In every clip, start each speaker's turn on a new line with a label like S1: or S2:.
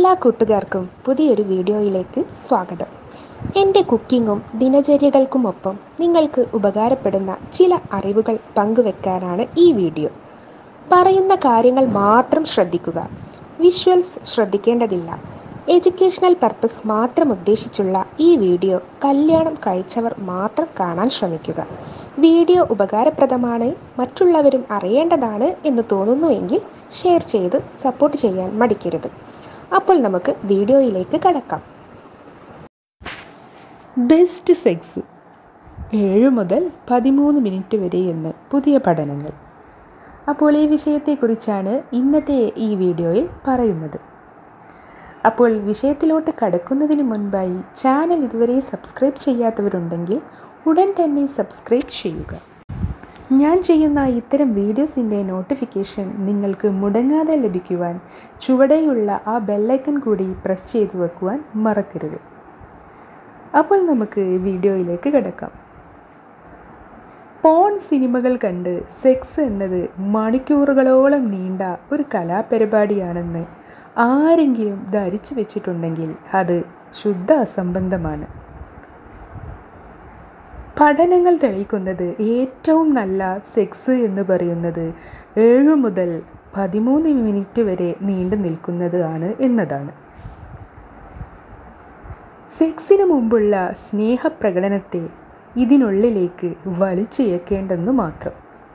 S1: എല്ലാ കൂട്ടുകാർക്കും പുതിയൊരു വീഡിയോയിലേക്ക് സ്വാഗതം എൻ്റെ കുക്കിങ്ങും ദിനചര്യകൾക്കുമൊപ്പം നിങ്ങൾക്ക് ഉപകാരപ്പെടുന്ന ചില അറിവുകൾ പങ്കുവെക്കാനാണ് ഈ വീഡിയോ പറയുന്ന കാര്യങ്ങൾ മാത്രം ശ്രദ്ധിക്കുക വിഷ്വൽസ് ശ്രദ്ധിക്കേണ്ടതില്ല എഡ്യൂക്കേഷണൽ പർപ്പസ് മാത്രം ഉദ്ദേശിച്ചുള്ള ഈ വീഡിയോ കല്യാണം കഴിച്ചവർ മാത്രം കാണാൻ ശ്രമിക്കുക വീഡിയോ ഉപകാരപ്രദമാണ് മറ്റുള്ളവരും അറിയേണ്ടതാണ് എന്ന് തോന്നുന്നുവെങ്കിൽ ഷെയർ ചെയ്ത് സപ്പോർട്ട് ചെയ്യാൻ മടിക്കരുത് അപ്പോൾ നമുക്ക് വീഡിയോയിലേക്ക് കടക്കാം
S2: ബെസ്റ്റ് സെക്സ് ഏഴ് മുതൽ പതിമൂന്ന് മിനിറ്റ് വരെ എന്ന് പുതിയ പഠനങ്ങൾ അപ്പോൾ ഈ വിഷയത്തെക്കുറിച്ചാണ് ഇന്നത്തെ ഈ വീഡിയോയിൽ പറയുന്നത് അപ്പോൾ വിഷയത്തിലോട്ട് കടക്കുന്നതിന് മുൻപായി ചാനൽ ഇതുവരെ സബ്സ്ക്രൈബ് ചെയ്യാത്തവരുണ്ടെങ്കിൽ ഉടൻ തന്നെ സബ്സ്ക്രൈബ് ചെയ്യുക ഞാൻ ചെയ്യുന്ന ഇത്തരം വീഡിയോസിൻ്റെ നോട്ടിഫിക്കേഷൻ നിങ്ങൾക്ക് മുടങ്ങാതെ ലഭിക്കുവാൻ ചുവടെയുള്ള ആ ബെല്ലൈക്കൺ കൂടി പ്രസ് ചെയ്തു വെക്കുവാൻ മറക്കരുത് അപ്പോൾ നമുക്ക് വീഡിയോയിലേക്ക് കിടക്കാം പോൺ സിനിമകൾ കണ്ട് സെക്സ് എന്നത് മണിക്കൂറുകളോളം നീണ്ട ഒരു കലാപരിപാടിയാണെന്ന് ആരെങ്കിലും ധരിച്ചു വെച്ചിട്ടുണ്ടെങ്കിൽ അത് ശുദ്ധ അസംബന്ധമാണ് പഠനങ്ങൾ തെളിയിക്കുന്നത് ഏറ്റവും നല്ല സെക്സ് എന്ന് പറയുന്നത് ഏഴ് മുതൽ പതിമൂന്ന് മിനിറ്റ് വരെ നീണ്ടു നിൽക്കുന്നത് ആണ് എന്നതാണ് സെക്സിന് മുമ്പുള്ള സ്നേഹപ്രകടനത്തെ ഇതിനുള്ളിലേക്ക് വലിച്ചിഴക്കേണ്ടെന്നു മാത്രം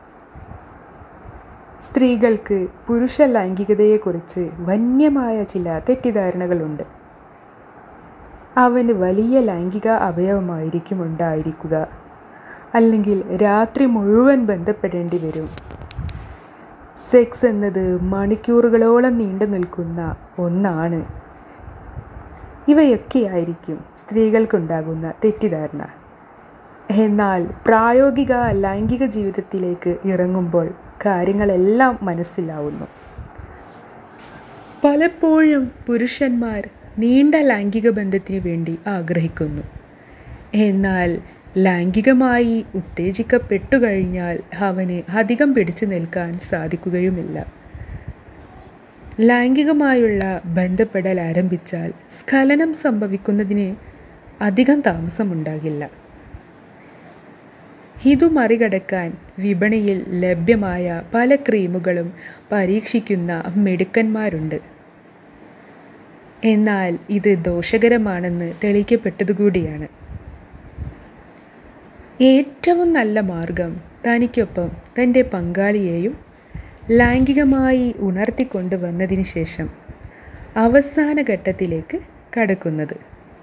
S2: സ്ത്രീകൾക്ക് പുരുഷ ലൈംഗികതയെക്കുറിച്ച് വന്യമായ ചില തെറ്റിദ്ധാരണകളുണ്ട് അവന് വലിയ ലൈംഗിക അവയവമായിരിക്കും ഉണ്ടായിരിക്കുക അല്ലെങ്കിൽ രാത്രി മുഴുവൻ ബന്ധപ്പെടേണ്ടി വരും സെക്സ് എന്നത് മണിക്കൂറുകളോളം നീണ്ടു നിൽക്കുന്ന ഒന്നാണ് ഇവയൊക്കെയായിരിക്കും സ്ത്രീകൾക്കുണ്ടാകുന്ന തെറ്റിദ്ധാരണ എന്നാൽ പ്രായോഗിക ലൈംഗിക ജീവിതത്തിലേക്ക് ഇറങ്ങുമ്പോൾ കാര്യങ്ങളെല്ലാം മനസ്സിലാവുന്നു പലപ്പോഴും പുരുഷന്മാർ നീണ്ട ലൈംഗിക ബന്ധത്തിന് വേണ്ടി ആഗ്രഹിക്കുന്നു എന്നാൽ ലൈംഗികമായി ഉത്തേജിക്കപ്പെട്ടു കഴിഞ്ഞാൽ അവന് അധികം പിടിച്ചു നിൽക്കാൻ സാധിക്കുകയുമില്ല ലൈംഗികമായുള്ള ബന്ധപ്പെടൽ ആരംഭിച്ചാൽ സ്ഖലനം സംഭവിക്കുന്നതിന് അധികം താമസമുണ്ടാകില്ല ഇതു മറികടക്കാൻ വിപണിയിൽ ലഭ്യമായ പല ക്രീമുകളും പരീക്ഷിക്കുന്ന മിടുക്കന്മാരുണ്ട് എന്നാൽ ഇത് ദോഷകരമാണെന്ന് തെളിയിക്കപ്പെട്ടതുകൂടിയാണ് ഏറ്റവും നല്ല മാർഗം തനിക്കൊപ്പം തൻ്റെ പങ്കാളിയെയും ലൈംഗികമായി ഉണർത്തിക്കൊണ്ടുവന്നതിന് ശേഷം അവസാന ഘട്ടത്തിലേക്ക് കടക്കുന്നത്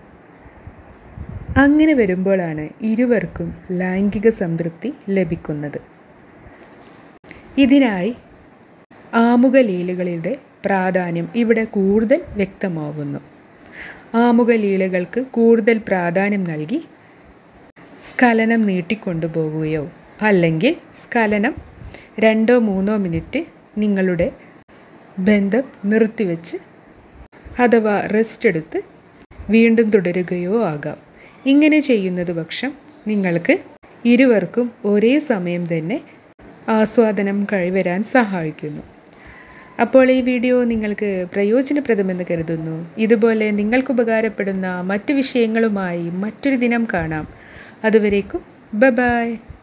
S2: അങ്ങനെ വരുമ്പോഴാണ് ഇരുവർക്കും ലൈംഗിക സംതൃപ്തി ലഭിക്കുന്നത് ഇതിനായി ആമുഖലീലകളുടെ പ്രാധാന്യം ഇവിടെ കൂടുതൽ വ്യക്തമാവുന്നു ആമുഖലീലകൾക്ക് കൂടുതൽ പ്രാധാന്യം നൽകി സ്ഖലനം നീട്ടിക്കൊണ്ടുപോകുകയോ അല്ലെങ്കിൽ സ്ഖലനം രണ്ടോ മൂന്നോ മിനിറ്റ് നിങ്ങളുടെ ബന്ധം നിർത്തിവെച്ച് അഥവാ റെസ്റ്റ് എടുത്ത് വീണ്ടും തുടരുകയോ ആകാം ഇങ്ങനെ ചെയ്യുന്നത് പക്ഷം നിങ്ങൾക്ക് ഇരുവർക്കും ഒരേ സമയം തന്നെ ആസ്വാദനം കൈവരാൻ സഹായിക്കുന്നു അപ്പോൾ ഈ വീഡിയോ നിങ്ങൾക്ക് പ്രയോജനപ്രദമെന്ന് കരുതുന്നു ഇതുപോലെ നിങ്ങൾക്ക് ഉപകാരപ്പെടുന്ന മറ്റു വിഷയങ്ങളുമായി മറ്റൊരു ദിനം കാണാം അതുവരേക്കും ബ ബായ്